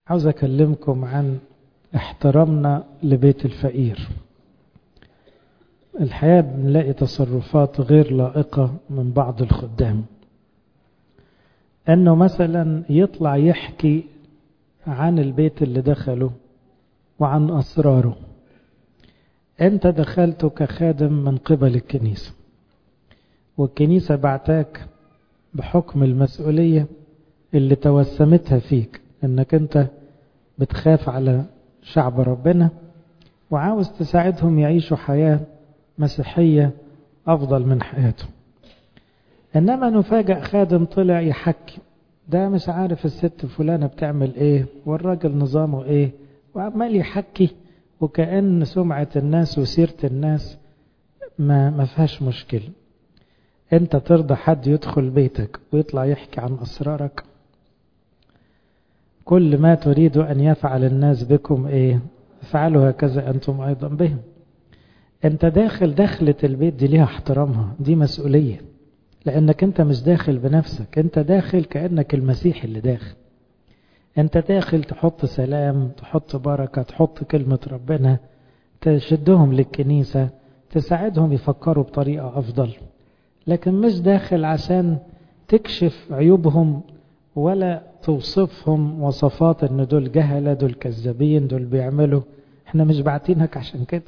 عاوز أكلمكم عن احترامنا لبيت الفقير الحقيقة بنلاقي تصرفات غير لائقة من بعض الخدام انه مثلا يطلع يحكي عن البيت اللي دخله وعن اسراره انت دخلت كخادم من قبل الكنيسة والكنيسة بعتاك بحكم المسؤولية اللي توسمتها فيك انك انت بتخاف على شعب ربنا وعاوز تساعدهم يعيشوا حياة مسيحية افضل من حياتهم انما نفاجأ خادم طلع يحكي ده مش عارف الست فلانة بتعمل ايه والراجل نظامه ايه وعمال يحكي وكأن سمعة الناس وسيرة الناس ما ما فيهاش مشكلة انت ترضى حد يدخل بيتك ويطلع يحكي عن اسرارك كل ما تريد ان يفعل الناس بكم ايه فعلوا هكذا انتم ايضا بهم انت داخل دخلة البيت دي ليها احترامها دي مسؤولية لانك انت مش داخل بنفسك انت داخل كأنك المسيح اللي داخل انت داخل تحط سلام تحط بركة تحط كلمة ربنا تشدهم للكنيسة تساعدهم يفكروا بطريقة افضل لكن مش داخل عشان تكشف عيوبهم ولا توصفهم وصفات ان دول جهلة دول كذابين دول بيعملوا احنا مش باعتينك عشان كده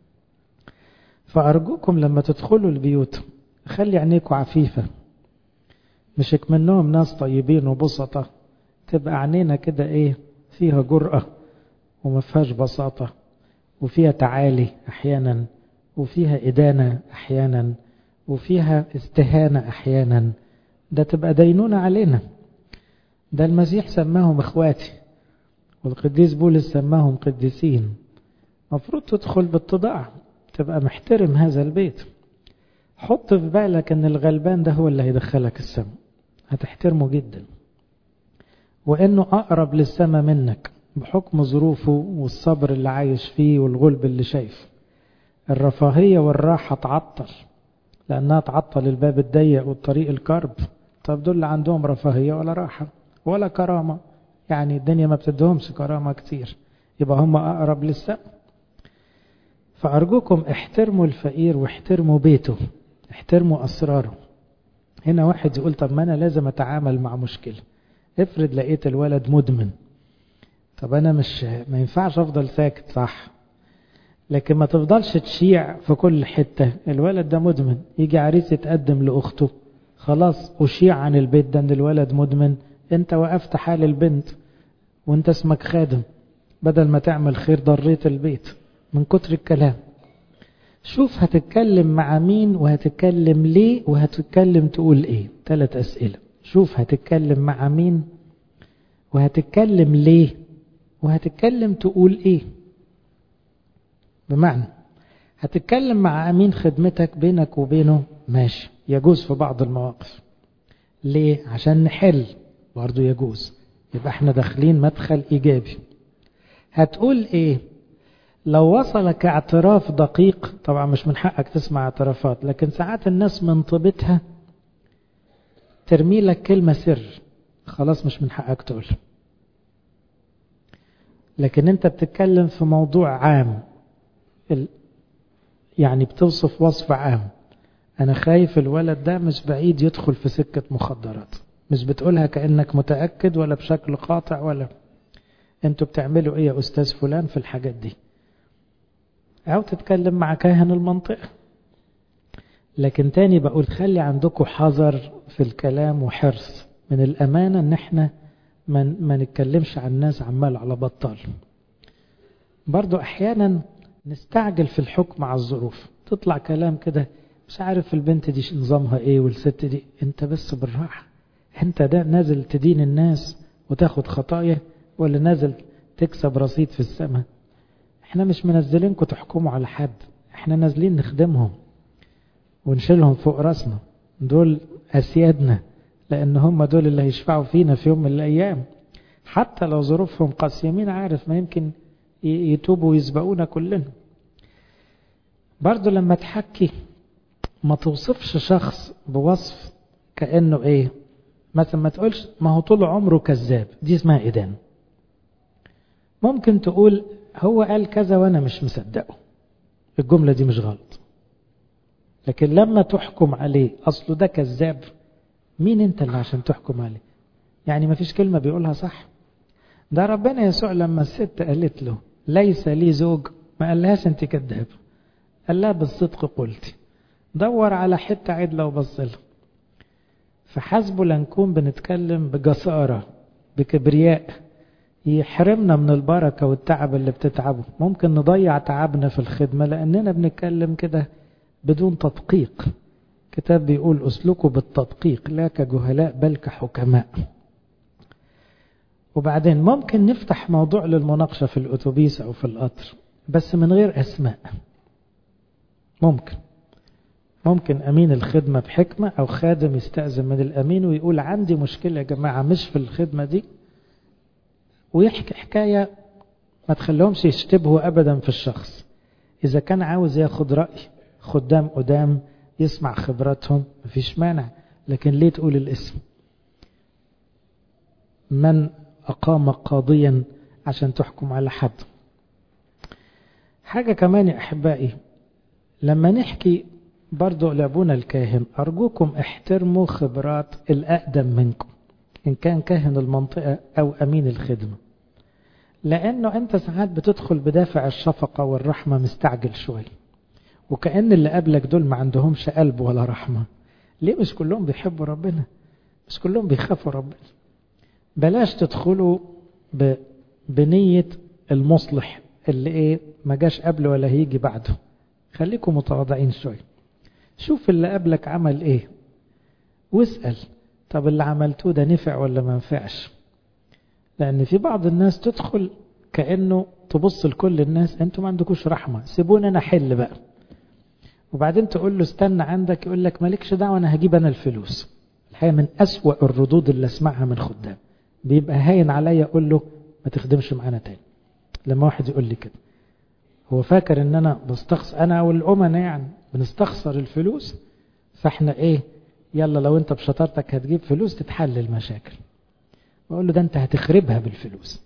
فأرجوكم لما تدخلوا البيوت خلي عينيكم عفيفة مش منهم ناس طيبين وبسطة تبقى عينينا كده ايه فيها جرأة وما فيهاش بساطة وفيها تعالي احيانا وفيها إدانة احيانا وفيها استهانة احيانا ده تبقى دينونة علينا ده المسيح سماهم اخواتي والقديس بولس سماهم قديسين مفروض تدخل بالتضاع تبقى محترم هذا البيت حط في بالك ان الغلبان ده هو اللي هيدخلك السماء هتحترمه جدا وانه اقرب للسماء منك بحكم ظروفه والصبر اللي عايش فيه والغلب اللي شايفه الرفاهية والراحة تعطل لانها تعطل الباب الضيق والطريق الكرب طب دول اللي عندهم رفاهية ولا راحة ولا كرامة يعني الدنيا ما بتدهمش كرامة كتير يبقى هم أقرب للسماء فأرجوكم احترموا الفقير واحترموا بيته احترموا أسراره هنا واحد يقول طب ما أنا لازم أتعامل مع مشكلة افرض لقيت الولد مدمن طب أنا مش ما ينفعش أفضل ساكت صح لكن ما تفضلش تشيع في كل حتة الولد ده مدمن يجي عريس يتقدم لأخته خلاص أشيع عن البيت ده ان الولد مدمن انت وقفت حال البنت وانت اسمك خادم بدل ما تعمل خير ضريت البيت من كتر الكلام شوف هتتكلم مع مين وهتتكلم ليه وهتتكلم تقول ايه ثلاث اسئلة شوف هتتكلم مع مين وهتتكلم ليه وهتتكلم تقول ايه بمعنى هتتكلم مع امين خدمتك بينك وبينه ماشي يجوز في بعض المواقف ليه عشان نحل برضو يجوز يبقى احنا داخلين مدخل ايجابي هتقول ايه لو وصلك اعتراف دقيق طبعا مش من حقك تسمع اعترافات لكن ساعات الناس من طيبتها ترمي لك كلمة سر خلاص مش من حقك تقول لكن انت بتتكلم في موضوع عام يعني بتوصف وصف عام انا خايف الولد ده مش بعيد يدخل في سكة مخدرات مش بتقولها كأنك متأكد ولا بشكل قاطع ولا انتوا بتعملوا ايه يا استاذ فلان في الحاجات دي او تتكلم مع كاهن المنطقة لكن تاني بقول خلي عندكم حذر في الكلام وحرص من الامانة ان احنا ما ما نتكلمش عن الناس عمال على بطال برضو احيانا نستعجل في الحكم على الظروف تطلع كلام كده مش عارف البنت دي نظامها ايه والست دي انت بس بالراحة انت ده نازل تدين الناس وتاخد خطايا ولا نازل تكسب رصيد في السماء احنا مش منزلينكم تحكموا على حد احنا نازلين نخدمهم ونشيلهم فوق راسنا دول اسيادنا لان هم دول اللي هيشفعوا فينا في يوم من الايام حتى لو ظروفهم قاسية مين عارف ما يمكن يتوبوا ويسبقونا كلنا برضو لما تحكي ما توصفش شخص بوصف كأنه ايه مثلا ما تقولش ما هو طول عمره كذاب دي اسمها إدانة ممكن تقول هو قال كذا وانا مش مصدقه الجملة دي مش غلط لكن لما تحكم عليه اصله ده كذاب مين انت اللي عشان تحكم عليه يعني ما فيش كلمة بيقولها صح ده ربنا يسوع لما الست قالت له ليس لي زوج ما قالهاش انت كذاب قال لها بالصدق قلتي دور على حتة عدلة وبصلها فحسبه لنكون بنتكلم بجسارة بكبرياء يحرمنا من البركة والتعب اللي بتتعبه ممكن نضيع تعبنا في الخدمة لأننا بنتكلم كده بدون تدقيق كتاب بيقول أسلكوا بالتدقيق لا كجهلاء بل كحكماء وبعدين ممكن نفتح موضوع للمناقشة في الأتوبيس أو في القطر بس من غير أسماء ممكن ممكن أمين الخدمة بحكمة أو خادم يستأذن من الأمين ويقول عندي مشكلة يا جماعة مش في الخدمة دي ويحكي حكاية ما تخليهمش يشتبهوا أبدا في الشخص إذا كان عاوز ياخد رأي خدام قدام يسمع خبراتهم مفيش مانع لكن ليه تقول الاسم من أقام قاضيا عشان تحكم على حد حاجة كمان يا أحبائي لما نحكي برضو لأبونا الكاهن أرجوكم احترموا خبرات الأقدم منكم إن كان كاهن المنطقة أو أمين الخدمة لأنه أنت ساعات بتدخل بدافع الشفقة والرحمة مستعجل شوي وكأن اللي قبلك دول ما عندهمش قلب ولا رحمة ليه مش كلهم بيحبوا ربنا مش كلهم بيخافوا ربنا بلاش تدخلوا ب... بنية المصلح اللي ايه ما جاش قبله ولا هيجي بعده خليكم متواضعين شوية شوف اللي قبلك عمل ايه واسأل طب اللي عملتوه ده نفع ولا ما نفعش لان في بعض الناس تدخل كأنه تبص لكل الناس انتوا ما عندكوش رحمة سيبوني انا حل بقى وبعدين تقول له استنى عندك يقول لك مالكش دعوة انا هجيب انا الفلوس الحقيقة من أسوأ الردود اللي اسمعها من خدام بيبقى هاين عليا اقول له ما تخدمش معانا تاني لما واحد يقول لي كده هو فاكر ان انا بستخسر انا والامنا يعني بنستخسر الفلوس فاحنا ايه يلا لو انت بشطارتك هتجيب فلوس تتحل المشاكل بقول له ده انت هتخربها بالفلوس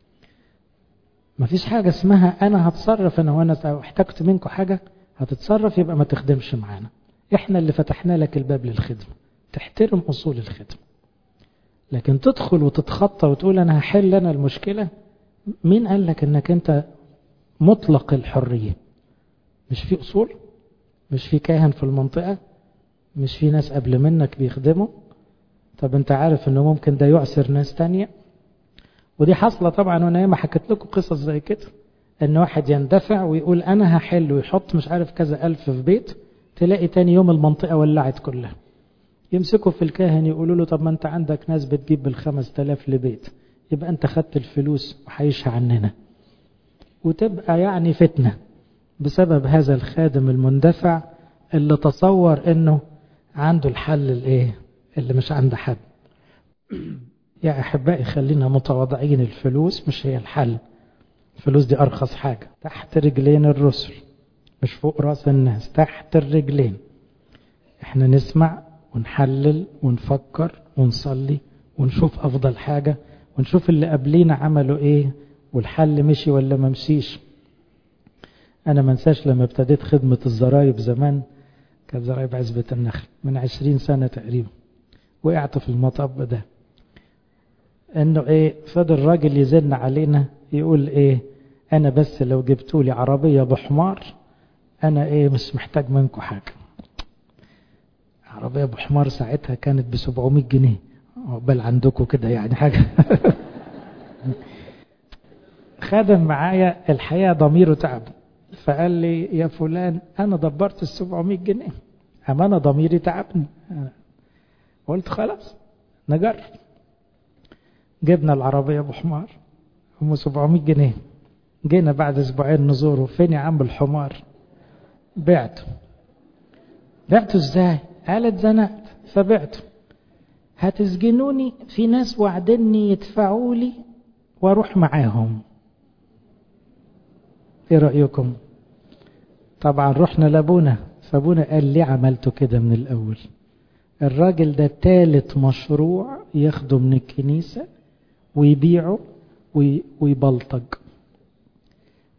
مفيش حاجة اسمها انا هتصرف انا وانا احتجت منكم حاجة هتتصرف يبقى ما تخدمش معانا احنا اللي فتحنا لك الباب للخدمة تحترم اصول الخدمة لكن تدخل وتتخطى وتقول انا هحل انا المشكلة مين قال لك انك انت مطلق الحرية مش في اصول مش في كاهن في المنطقة مش في ناس قبل منك بيخدموا طب انت عارف انه ممكن ده يعسر ناس تانية ودي حاصلة طبعا وانا ما حكيت لكم قصص زي كده ان واحد يندفع ويقول انا هحل ويحط مش عارف كذا الف في بيت تلاقي تاني يوم المنطقة ولعت كلها يمسكوا في الكاهن يقولوا له طب ما انت عندك ناس بتجيب بالخمس تلاف لبيت يبقى انت خدت الفلوس وحيشها عننا وتبقى يعني فتنة بسبب هذا الخادم المندفع اللي تصور انه عنده الحل الايه اللي مش عند حد يا احبائي خلينا متواضعين الفلوس مش هي الحل الفلوس دي ارخص حاجة تحت رجلين الرسل مش فوق راس الناس تحت الرجلين احنا نسمع ونحلل ونفكر ونصلي ونشوف افضل حاجة ونشوف اللي قبلينا عملوا ايه والحل مشي ولا ما مشيش انا ما انساش لما ابتديت خدمة الزرايب زمان كانت زرايب عزبة النخل من عشرين سنة تقريبا وقعت في المطب ده انه ايه فضل راجل يزن علينا يقول ايه انا بس لو جبتوا لي عربية بحمار انا ايه مش محتاج منكم حاجة عربية بحمار ساعتها كانت ب 700 جنيه بل عندكم كده يعني حاجة خدم معايا الحقيقة ضميره تعب فقال لي يا فلان انا دبرت ال 700 جنيه اما انا ضميري تعبني قلت خلاص نجرب جبنا العربية بحمار هم 700 جنيه جينا بعد اسبوعين نزوره فين يا عم الحمار بعته بعته ازاي قال اتزنقت فبعته هتسجنوني في ناس وعدني يدفعوا لي واروح معاهم ايه رأيكم طبعا رحنا لابونا فابونا قال ليه عملته كده من الاول الراجل ده تالت مشروع ياخده من الكنيسة ويبيعه ويبلطج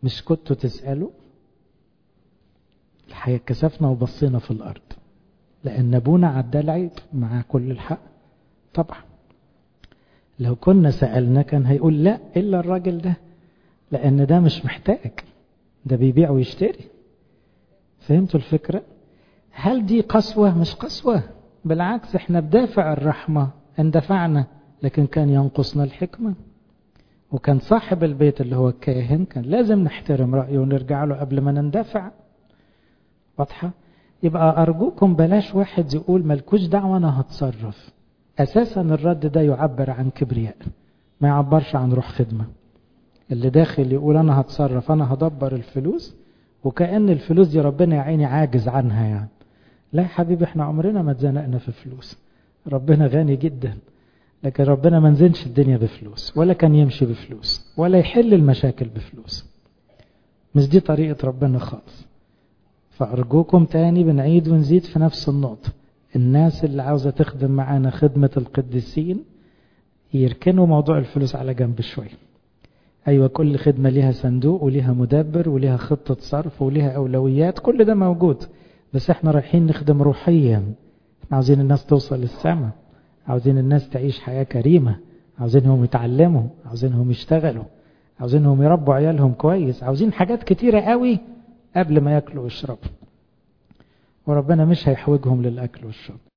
مش كنتوا تسألوا الحقيقة كسفنا وبصينا في الأرض لأن أبونا عدى العيب مع كل الحق طبعا لو كنا سألنا كان هيقول لا إلا الراجل ده لأن ده مش محتاج ده بيبيع ويشتري فهمتوا الفكرة هل دي قسوة مش قسوة بالعكس احنا بدافع الرحمة اندفعنا لكن كان ينقصنا الحكمة وكان صاحب البيت اللي هو الكاهن كان لازم نحترم رأيه ونرجع له قبل ما نندفع واضحة يبقى أرجوكم بلاش واحد يقول ملكوش دعوة أنا هتصرف أساسا الرد ده يعبر عن كبرياء ما يعبرش عن روح خدمة اللي داخل يقول أنا هتصرف أنا هدبر الفلوس وكأن الفلوس دي ربنا يا عيني عاجز عنها يعني لا يا حبيبي احنا عمرنا ما اتزنقنا في فلوس ربنا غني جدا لكن ربنا ما نزلش الدنيا بفلوس ولا كان يمشي بفلوس ولا يحل المشاكل بفلوس مش دي طريقة ربنا خالص فأرجوكم تاني بنعيد ونزيد في نفس النقطة الناس اللي عاوزة تخدم معانا خدمة القديسين يركنوا موضوع الفلوس على جنب شوية أيوة كل خدمة ليها صندوق وليها مدبر وليها خطة صرف وليها أولويات كل ده موجود بس احنا رايحين نخدم روحيا احنا عاوزين الناس توصل للسماء عاوزين الناس تعيش حياة كريمة عاوزينهم يتعلموا عاوزينهم يشتغلوا عاوزينهم يربوا عيالهم كويس عاوزين حاجات كتيرة قوي قبل ما ياكلوا ويشربوا وربنا مش هيحوجهم للأكل والشرب